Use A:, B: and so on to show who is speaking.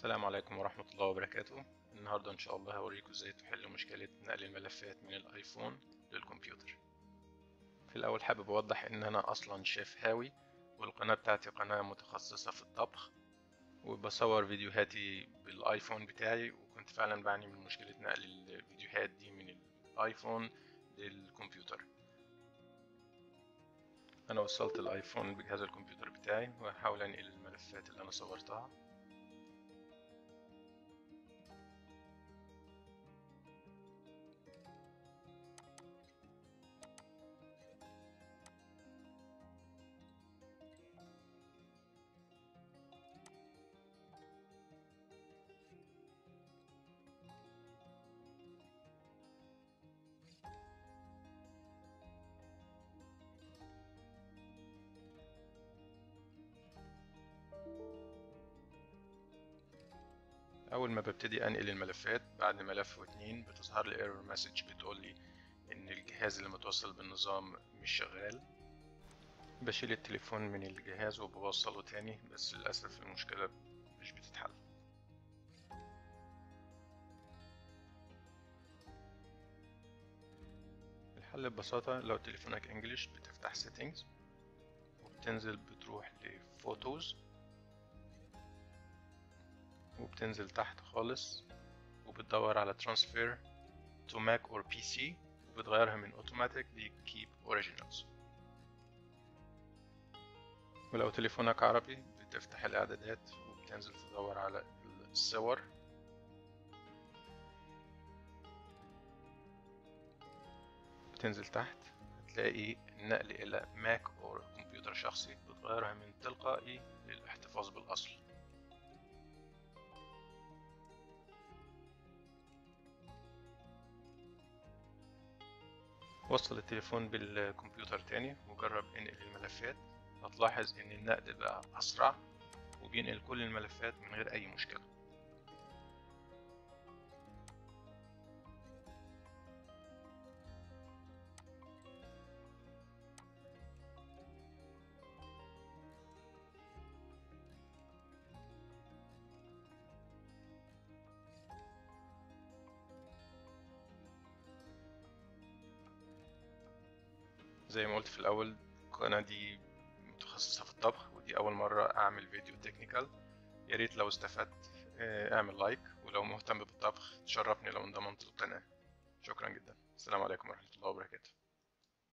A: السلام عليكم ورحمة الله وبركاته النهاردة إن شاء الله هوريكم إزاي تحلوا مشكلة نقل الملفات من الآيفون للكمبيوتر في الأول حابب أوضح إن أنا أصلا شيف هاوي والقناة بتاعتي قناة متخصصة في الطبخ وبصور فيديوهاتي بالآيفون بتاعي وكنت فعلا بعاني من مشكلة نقل الفيديوهات دي من الآيفون للكمبيوتر أنا وصلت الآيفون بجهاز الكمبيوتر بتاعي وهحاول أنقل الملفات اللي أنا صورتها اول ما ببتدي انقل الملفات بعد ملف واتنين بتظهر لي ايرور مسج بتقول لي ان الجهاز اللي متوصل بالنظام مش شغال بشيل التليفون من الجهاز وبوصله تاني بس للاسف المشكله مش بتتحل الحل ببساطه لو تليفونك انجلش بتفتح settings وبتنزل بتروح لفوتوز وبتنزل تحت خالص وبتدور على transfer to Mac or PC وبتغيرها من automatic ل keep originals ولو تليفونك عربي بتفتح الاعدادات وبتنزل تدور على الصور بتنزل تحت هتلاقي النقل الى ماك او كمبيوتر شخصي بتغيرها من تلقائي للاحتفاظ بالاصل وصل التليفون بالكمبيوتر تاني وجرب انقل الملفات هتلاحظ ان النقل بقى اسرع وبينقل كل الملفات من غير اي مشكله زي ما قلت في الاول القناه دي متخصصه في الطبخ ودي اول مره اعمل فيديو تكنيكال يا ريت لو استفدت اعمل لايك ولو مهتم بالطبخ تشرفني لو انضممت للقناه شكرا جدا السلام عليكم ورحمه الله وبركاته